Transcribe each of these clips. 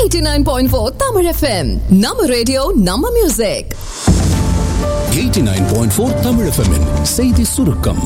89.4 Tamil FM. நம்ம radio நம்ம music 89.4 Tamil FM -இன் செய்தி சுருக்கம்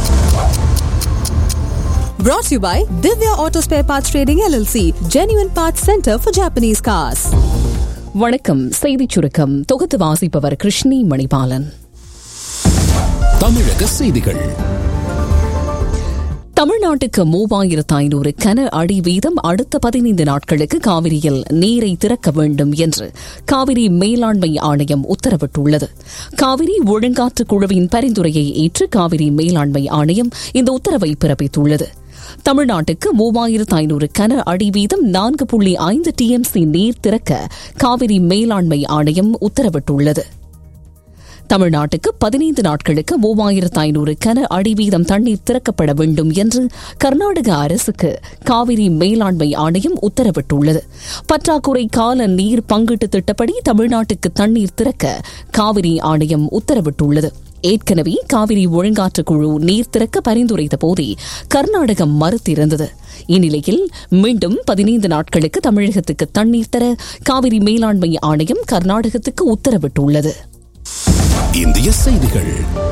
Brought to you by Divya Auto Spare Parts Trading LLC, Genuine Parts Center for Japanese Cars. வணக்கம் செய்திச் சுருக்கம் தொகுத்து வாசிப்பவர் கிருஷ்ணி மணிபாலன் தமிழக செய்திகள் தமிழ்நாட்டுக்கு மூவாயிரத்து ஐநூறு கன அடி வீதம் அடுத்த பதினைந்து நாட்களுக்கு காவிரியில் நீரை திறக்க வேண்டும் என்று காவிரி மேலாண்மை ஆணையம் உத்தரவிட்டுள்ளது காவிரி ஒழுங்காற்று குழுவின் பரிந்துரையை ஏற்று காவிரி மேலாண்மை ஆணையம் இந்த உத்தரவை பிறப்பித்துள்ளது தமிழ்நாட்டுக்கு மூவாயிரத்து ஐநூறு கன அடி வீதம் நான்கு புள்ளி ஐந்து டிஎம்சி நீர் திறக்க காவிரி மேலாண்மை ஆணையம் உத்தரவிட்டுள்ளது தமிழ்நாட்டுக்கு பதினைந்து நாட்களுக்கு மூவாயிரத்து ஐநூறு கன அடி வீதம் தண்ணீர் திறக்கப்பட வேண்டும் என்று கர்நாடக அரசுக்கு காவிரி மேலாண்மை ஆணையம் உத்தரவிட்டுள்ளது பற்றாக்குறை கால நீர் பங்கீட்டு திட்டப்படி தமிழ்நாட்டுக்கு தண்ணீர் திறக்க காவிரி ஆணையம் உத்தரவிட்டுள்ளது ஏற்கனவே காவிரி ஒழுங்காற்று குழு நீர் திறக்க பரிந்துரைத்த போதே கர்நாடகம் மறுத்திருந்தது இந்நிலையில் மீண்டும் பதினைந்து நாட்களுக்கு தமிழகத்துக்கு தண்ணீர் தர காவிரி மேலாண்மை ஆணையம் கர்நாடகத்துக்கு உத்தரவிட்டுள்ளது இந்திய செய்திகள்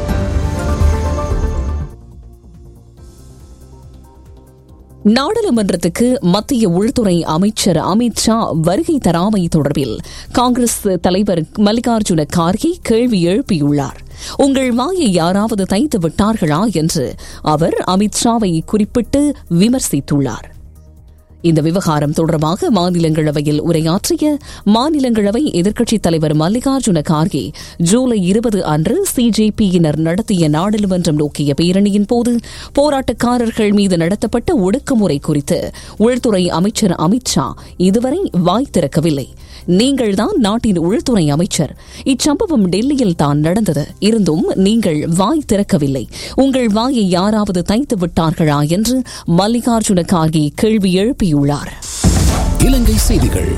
நாடாளுமன்றத்துக்கு மத்திய உள்துறை அமைச்சர் அமித் ஷா வருகை தராமை தொடர்பில் காங்கிரஸ் தலைவர் மல்லிகார்ஜுன கார்கே கேள்வி எழுப்பியுள்ளார் உங்கள் வாயை யாராவது தைத்து விட்டார்களா என்று அவர் அமித் ஷாவை குறிப்பிட்டு விமர்சித்துள்ளார் இந்த விவகாரம் தொடர்பாக மாநிலங்களவையில் உரையாற்றிய மாநிலங்களவை எதிர்க்கட்சித் தலைவர் மல்லிகார்ஜுன கார்கே ஜூலை இருபது அன்று சிஜேபியினர் நடத்திய நாடாளுமன்றம் நோக்கிய பேரணியின் போது போராட்டக்காரர்கள் மீது நடத்தப்பட்ட ஒடுக்குமுறை குறித்து உள்துறை அமைச்சர் அமித் ஷா இதுவரை வாய் திறக்கவில்லை நீங்கள்தான் நாட்டின் உள்துறை அமைச்சர் இச்சம்பவம் டெல்லியில் தான் நடந்தது இருந்தும் நீங்கள் வாய் திறக்கவில்லை உங்கள் வாயை யாராவது தைத்து விட்டார்களா என்று மல்லிகார்ஜுன கார்கே கேள்வி எழுப்பியுள்ளார் இலங்கை செய்திகள்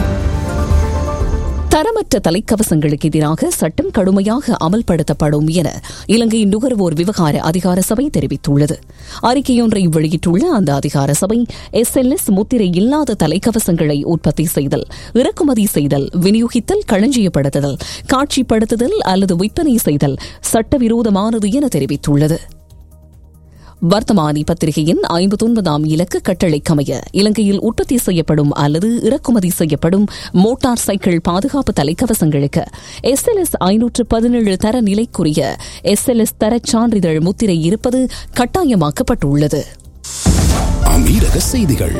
தரமற்ற தலைக்கவசங்களுக்கு எதிராக சட்டம் கடுமையாக அமல்படுத்தப்படும் என இலங்கை நுகர்வோர் விவகார அதிகார சபை தெரிவித்துள்ளது அறிக்கையொன்றை வெளியிட்டுள்ள அந்த அதிகார சபை எஸ் எல் எஸ் முத்திரை இல்லாத தலைக்கவசங்களை உற்பத்தி செய்தல் இறக்குமதி செய்தல் விநியோகித்தல் களஞ்சியப்படுத்துதல் காட்சிப்படுத்துதல் அல்லது விற்பனை செய்தல் சட்டவிரோதமானது என தெரிவித்துள்ளது வர்த்தமானி பத்திரிகையின் ஐம்பத்தொன்பதாம் இலக்க கட்டளைக்கமைய இலங்கையில் உற்பத்தி செய்யப்படும் அல்லது இறக்குமதி செய்யப்படும் மோட்டார் சைக்கிள் பாதுகாப்பு தலைக்கவசங்களுக்கு எஸ்எல்எஸ் ஐநூற்று பதினேழு தர நிலைக்குரிய எஸ்எல்எஸ் தரச் சான்றிதழ் முத்திரை இருப்பது கட்டாயமாக்கப்பட்டுள்ளது அமீரக செய்திகள்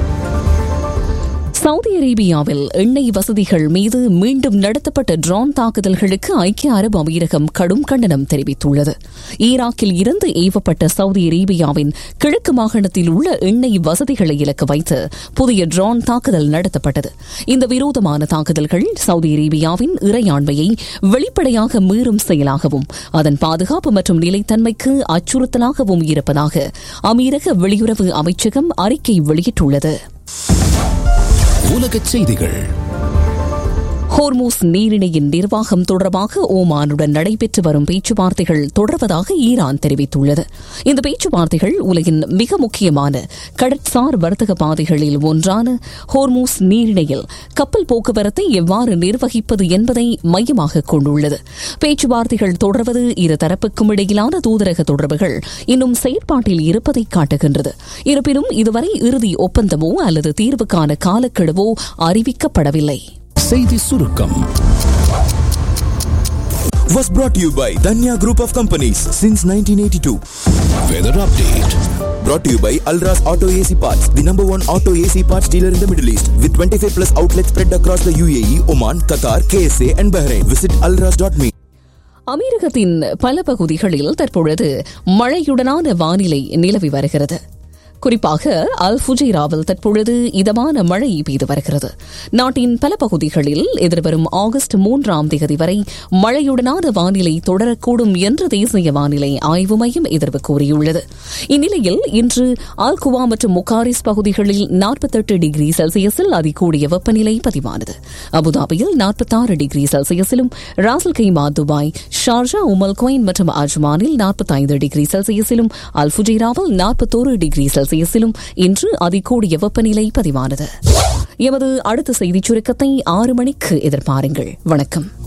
சவுதி அரேபியாவில் எண்ணெய் வசதிகள் மீது மீண்டும் நடத்தப்பட்ட ட்ரோன் தாக்குதல்களுக்கு ஐக்கிய அரபு அமீரகம் கடும் கண்டனம் தெரிவித்துள்ளது ஈராக்கில் இருந்து ஏவப்பட்ட சவுதி அரேபியாவின் கிழக்கு மாகாணத்தில் உள்ள எண்ணெய் வசதிகளை இலக்கு வைத்து புதிய ட்ரோன் தாக்குதல் நடத்தப்பட்டது இந்த விரோதமான தாக்குதல்கள் சவுதி அரேபியாவின் இறையாண்மையை வெளிப்படையாக மீறும் செயலாகவும் அதன் பாதுகாப்பு மற்றும் நிலைத்தன்மைக்கு அச்சுறுத்தலாகவும் இருப்பதாக அமீரக வெளியுறவு அமைச்சகம் அறிக்கை வெளியிட்டுள்ளது உலகச் செய்திகள் ஹோர்மூஸ் நீரிணையின் நிர்வாகம் தொடர்பாக ஓமானுடன் நடைபெற்று வரும் பேச்சுவார்த்தைகள் தொடர்வதாக ஈரான் தெரிவித்துள்ளது இந்த பேச்சுவார்த்தைகள் உலகின் மிக முக்கியமான கடற்சார் வர்த்தக பாதைகளில் ஒன்றான ஹோர்மூஸ் நீரிணையில் கப்பல் போக்குவரத்தை எவ்வாறு நிர்வகிப்பது என்பதை மையமாக கொண்டுள்ளது பேச்சுவார்த்தைகள் தொடர்வது இரு தரப்புக்கும் இடையிலான தூதரக தொடர்புகள் இன்னும் செயற்பாட்டில் இருப்பதை காட்டுகின்றது இருப்பினும் இதுவரை இறுதி ஒப்பந்தமோ அல்லது தீர்வுக்கான காலக்கெடுவோ அறிவிக்கப்படவில்லை செய்தி சுருக்கம் was brought to you by Danya Group of Companies since 1982. Weather update Brought to you by Alras Auto AC Parts, the number one auto AC parts dealer in the Middle East, with 25 plus outlets spread across the UAE, Oman, Qatar, KSA, and Bahrain. Visit alras.me. அமீரகத்தின் பல பகுதிகளில் தற்பொழுது மழையுடனான வானிலை நிலவி வருகிறது குறிப்பாக அல் ஃபுஜைராவில் தற்பொழுது இதமான மழை பெய்து வருகிறது நாட்டின் பல பகுதிகளில் எதிர்வரும் ஆகஸ்ட் மூன்றாம் தேதி வரை மழையுடனான வானிலை தொடரக்கூடும் என்று தேசிய வானிலை ஆய்வு மையம் எதிர்வு கூறியுள்ளது இந்நிலையில் இன்று ஆல்குவா மற்றும் முகாரிஸ் பகுதிகளில் நாற்பத்தெட்டு டிகிரி செல்சியஸில் அதிகூடிய வெப்பநிலை பதிவானது அபுதாபியில் நாற்பத்தாறு டிகிரி செல்சியஸிலும் Ras al Khaimah Dubai Sharjah Umm al Quwain மற்றும் அஜ்மானில் நாற்பத்தைந்து டிகிரி செல்சியஸிலும் அல் ஃபுஜைராவில் நாற்பத்தோரு டிகிரி செல்சியஸிலும் இன்று அதிகூடிய வெப்பநிலை பதிவானது எமது அடுத்த செய்திச் சுருக்கத்தை ஆறு மணிக்கு எதிர்பாருங்கள் வணக்கம்